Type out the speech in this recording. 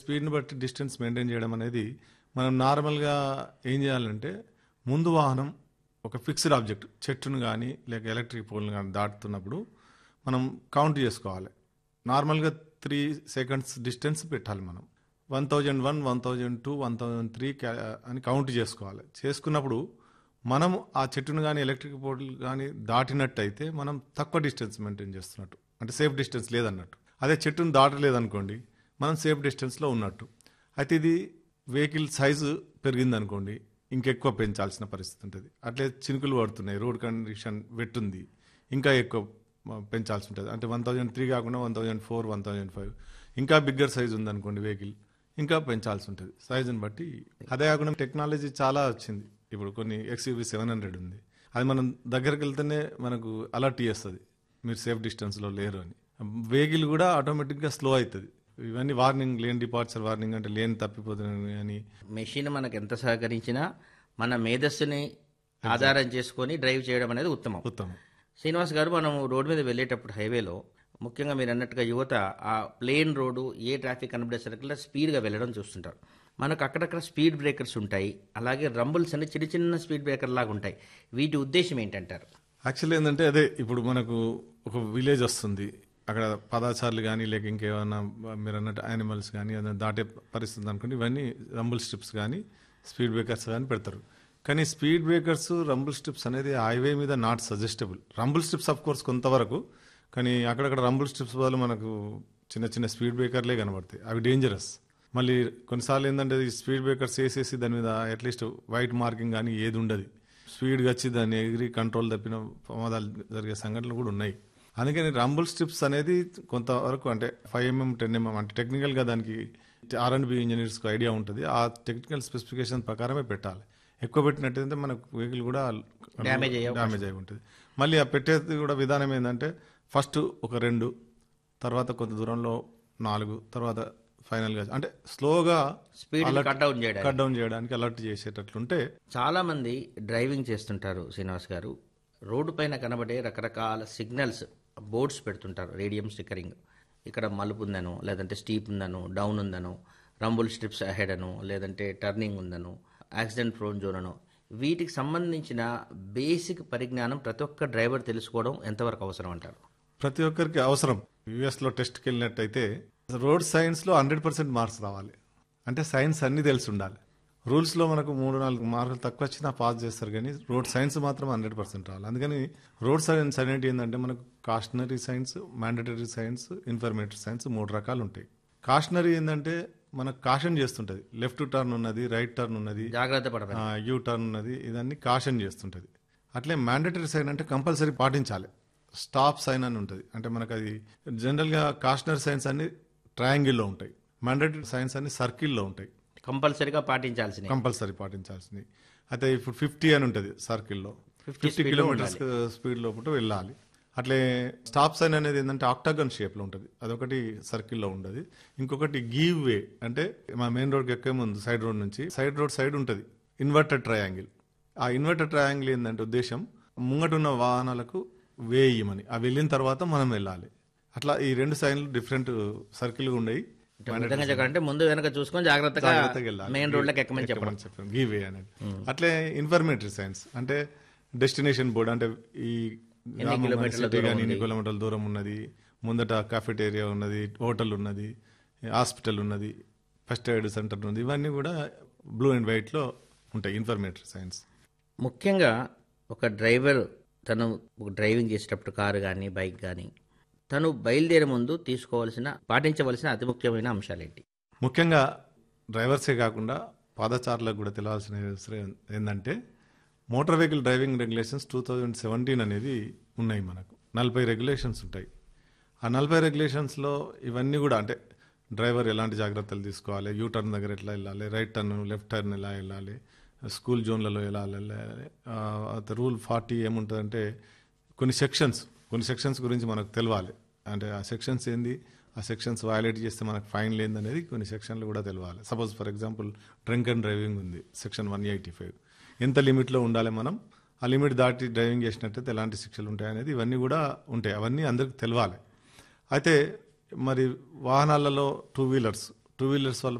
స్పీడ్ని బట్టి distance maintain చేయడం అనేది మనం నార్మల్గా ఏం చేయాలంటే ముందు వాహనం ఒక ఫిక్స్డ్ ఆబ్జెక్ట్ చెట్టును కానీ లేక ఎలక్ట్రిక్ పోల్ని కానీ దాటుతున్నప్పుడు మనం కౌంట్ చేసుకోవాలి నార్మల్గా త్రీ సెకండ్స్ డిస్టెన్స్ పెట్టాలి మనం one thousand one one thousand two one thousand three అని కౌంట్ చేసుకోవాలి చేసుకున్నప్పుడు మనం ఆ చెట్టును కానీ ఎలక్ట్రిక్ పోల్ కానీ దాటినట్టయితే మనం తక్కువ డిస్టెన్స్ మెయింటైన్ చేస్తున్నట్టు అంటే సేఫ్ డిస్టెన్స్ లేదన్నట్టు అదే చెట్టును దాటలేదనుకోండి మనం సేఫ్ డిస్టెన్స్లో ఉన్నట్టు అయితే ఇది వెహికల్ సైజు పెరిగిందనుకోండి ఇంకెక్కువ పెంచాల్సిన పరిస్థితి ఉంటుంది అట్లే చినుకులు పడుతున్నాయి రోడ్ కండిషన్ వెట్టుంది ఇంకా ఎక్కువ మ- పెంచాల్సి ఉంటుంది అంటే వన్ థౌజండ్ త్రీ కాకుండా one thousand four one thousand five ఇంకా బిగ్గర్ సైజ్ ఉందనుకోండి వెహికల్ ఇంకా పెంచాల్సి ఉంటుంది సైజుని బట్టి అదే కాకుండా టెక్నాలజీ చాలా వచ్చింది ఇప్పుడు కొన్ని ఎక్స్యూవీ సెవెన్ హండ్రెడ్ ఉంది అది మనం దగ్గరికి వెళ్తేనే మనకు అలర్ట్ చేస్తుంది మీరు సేఫ్ డిస్టెన్స్లో లేరు అని వెహికల్ కూడా ఆటోమేటిక్గా స్లో అవుతుంది ఇవన్నీ వార్నింగ్ లేన్ డిపార్చర్ వార్నింగ్ అంటే లేన్ తప్పిపోతుంది అని మెషిన్ మనకు ఎంత సహకరించినా మన మేధస్సుని ఆధారం చేసుకొని డ్రైవ్ చేయడం అనేది ఉత్తమం ఉత్తమం శ్రీనివాస్ గారు మనం రోడ్డు మీద వెళ్ళేటప్పుడు హైవేలో ముఖ్యంగా మీరు అన్నట్టుగా యువత ఆ ప్లేన్ రోడ్డు ఏ ట్రాఫిక్ కనబడేసరికి స్పీడ్గా వెళ్ళడం చూస్తుంటారు మనకు అక్కడక్కడ స్పీడ్ బ్రేకర్స్ ఉంటాయి అలాగే రంబుల్స్ అనే చిన్న చిన్న స్పీడ్ బ్రేకర్ లాగా ఉంటాయి వీటి ఉద్దేశం ఏంటంటారు యాక్చువల్లీ ఏంటంటే అదే ఇప్పుడు మనకు ఒక విలేజ్ వస్తుంది అక్కడ పదాచారులు కానీ లేక ఇంకేమైనా మీరు అన్నట్టు యానిమల్స్ కానీ ఏదైనా దాటే పరిస్థితి అనుకోండి ఇవన్నీ రంబుల్ స్ట్రిప్స్ కానీ స్పీడ్ బ్రేకర్స్ కానీ పెడతారు కానీ స్పీడ్ బ్రేకర్స్ రంబుల్ స్ట్రిప్స్ అనేది హైవే మీద not suggestable rumble strips of course కొంతవరకు కానీ అక్కడక్కడ రంబుల్ స్ట్రిప్స్ బదులు మనకు చిన్న చిన్న స్పీడ్ బ్రేకర్లే కనబడతాయి అవి డేంజరస్ మళ్ళీ కొన్నిసార్లు ఏంటంటే ఈ స్పీడ్ బ్రేకర్స్ వేసేసి దాని మీద అట్లీస్ట్ వైట్ మార్కింగ్ కానీ ఏది ఉండదు స్పీడ్గా వచ్చి దాన్ని ఎగిరి కంట్రోల్ తప్పిన ప్రమాదాలు జరిగే సంఘటనలు కూడా ఉన్నాయి అందుకని రంబుల్ స్ట్రిప్స్ అనేది కొంతవరకు అంటే ఫైవ్ ఎంఎం టెన్ ఎంఎం అంటే టెక్నికల్గా దానికి ఆర్ అండ్ బి ఇంజనీర్స్కి ఐడియా ఉంటుంది ఆ టెక్నికల్ స్పెసిఫికేషన్ ప్రకారమే పెట్టాలి ఎక్కువ పెట్టినట్టయితే మనకు వెహికల్ కూడా Damage అయ్యే డ్యామేజ్ అయి ఉంటుంది మళ్ళీ ఆ పెట్టేది కూడా విధానం ఏంటంటే ఫస్ట్ ఒక రెండు తర్వాత కొంత దూరంలో నాలుగు తర్వాత ఫైనల్గా అంటే స్లోగా స్పీడ్ కట్ డౌన్ చేయడానికి కట్ డౌన్ చేయడానికి అలర్ట్ చేసేటట్లుంటే చాలా మంది డ్రైవింగ్ చేస్తుంటారు శ్రీనివాస్ గారు రోడ్డు పైన కనబడే రకరకాల సిగ్నల్స్ బోర్డ్స్ పెడుతుంటారు రేడియం స్టిక్కరింగ్ ఇక్కడ మలుపు ఉందనో లేదంటే స్టీప్ ఉందనో డౌన్ ఉందనో రంబుల్ స్ట్రిప్స్ అహెడ్ అనో లేదంటే టర్నింగ్ ఉందనో యాక్సిడెంట్ ప్రోన్ జోన్ అనో వీటికి సంబంధించిన బేసిక్ పరిజ్ఞానం ప్రతి ఒక్క డ్రైవర్ తెలుసుకోవడం ఎంతవరకు అవసరం అంటారు ప్రతి ఒక్కరికి అవసరం యుఎస్లో టెస్ట్కి వెళ్ళినట్టయితే రోడ్ సైన్స్లో హండ్రెడ్ పర్సెంట్ మార్క్స్ రావాలి అంటే సైన్స్ అన్నీ తెలిసి ఉండాలి రూల్స్లో మనకు మూడు నాలుగు మార్కులు తక్కువ వచ్చినా పాస్ చేస్తారు కానీ రోడ్ సైన్స్ మాత్రం హండ్రెడ్ పర్సెంట్ రావాలి అందుకని రోడ్ సైన్స్ అనేది ఏంటంటే మనకు cautionary signs mandatory signs informatory signs మూడు రకాలు ఉంటాయి కాషనరీ ఏంటంటే మనకు కాషన్ చేస్తుంటుంది లెఫ్ట్ టర్న్ ఉన్నది రైట్ టర్న్ ఉన్నది జాగ్రత్త పడవాలి యూ టర్న్ ఉన్నది ఇదన్నీ కాషన్ చేస్తుంటుంది అట్లే మ్యాండటరీ సైన్ అంటే కంపల్సరీ పాటించాలి స్టాప్ సైన్ అని ఉంటుంది అంటే మనకు అది జనరల్గా కాషనరీ సైన్స్ అన్ని ట్రయాంగిల్లో ఉంటాయి మ్యాండటరీ సైన్స్ అన్ని సర్కిల్లో ఉంటాయి కంపల్సరీగా పాటించాల్సినవి కంపల్సరీ పాటించాల్సింది అయితే ఇప్పుడు ఫిఫ్టీ అని ఉంటుంది సర్కిల్లో 50 ఫిఫ్టీ speed లో కిలోమీటర్స్ స్పీడ్ లోపల వెళ్ళాలి అట్లే స్టాప్ సైన్ అనేది ఏంటంటే ఆక్టాగన్ షేప్లో ఉంటుంది అదొకటి సర్కిల్లో ఉంటుంది ఇంకొకటి గీవ్ వే అంటే మా మెయిన్ రోడ్కి ఎక్కే ముందు సైడ్ రోడ్ నుంచి సైడ్ రోడ్ సైడ్ ఉంటుంది ఇన్వర్టెడ్ ట్రయాంగిల్ ఆ ఇన్వర్టెడ్ ట్రయాంగిల్ ఏంటంటే ఉద్దేశం ముంగటున్న వాహనాలకు వే ఇయ్యమని ఆ వెళ్ళిన తర్వాత మనం వెళ్ళాలి అట్లా ఈ రెండు సైన్లు డిఫరెంట్ సర్కిల్ ఉన్నాయి విధంగా చెప్పాలంటే ముందు వెనక చూసుకొని జాగ్రత్తగా జాగ్రత్తగా వెళ్ళాలి మెయిన్ రోడ్లకు ఎక్కమని చెప్పడం ఎక్కమని చెప్పడం గీ వే అనేది అట్లే ఇన్ఫర్మేటరీ సైన్స్ అంటే డెస్టినేషన్ బోర్డ్ అంటే ఈ గ్రామం కానీ సిటీ కానీ ఎన్ని కిలోమీటర్ల దూరం ఉన్నది ముందట కాఫెటేరియా ఉన్నది హోటల్ ఉన్నది హాస్పిటల్ ఉన్నది ఫస్ట్ ఎయిడ్ సెంటర్ ఉన్నది ఇవన్నీ కూడా బ్లూ అండ్ వైట్లో ఉంటాయి ఇన్ఫర్మేటరీ సైన్స్ ముఖ్యంగా ఒక డ్రైవర్ తను డ్రైవింగ్ చేసేటప్పుడు కారు కానీ బైక్ కానీ తను బయలుదేరే ముందు తీసుకోవాల్సిన పాటించవలసిన అతి ముఖ్యమైన అంశాలు ఏంటి ముఖ్యంగా డ్రైవర్సే కాకుండా పాదచారులకు కూడా తెలియాల్సిన విషయం ఏంటంటే motor vehicle driving regulations two thousand seventeen అనేది ఉన్నాయి మనకు నలభై రెగ్యులేషన్స్ ఉంటాయి ఆ నలభై రెగ్యులేషన్స్లో ఇవన్నీ కూడా అంటే డ్రైవర్ ఎలాంటి జాగ్రత్తలు తీసుకోవాలి యూ టర్న్ దగ్గర ఎట్లా వెళ్ళాలి రైట్ టర్న్ లెఫ్ట్ టర్న్ ఎలా వెళ్ళాలి స్కూల్ జోన్లలో ఎలా వెళ్ళాలి రూల్ ఫార్టీ ఏముంటుందంటే కొన్ని సెక్షన్స్ కొన్ని సెక్షన్స్ గురించి మనకు తెలియాలి అంటే ఆ సెక్షన్స్ ఏంది ఆ సెక్షన్స్ వయలేట్ చేస్తే మనకు ఫైన్ లేదనేది కొన్ని సెక్షన్లు కూడా తెలియాలి suppose for example drink and driving ఉంది సెక్షన్ వన్ ఎయిటీ ఫైవ్ ఎంత లిమిట్లో ఉండాలి మనం ఆ లిమిట్ దాటి డ్రైవింగ్ చేసినట్టయితే ఎలాంటి శిక్షలు ఉంటాయి అనేది ఇవన్నీ కూడా ఉంటాయి అవన్నీ అందరికి తెలియాలి అయితే మరి వాహనాలలో టూ వీలర్స్ టూ వీలర్స్ వల్ల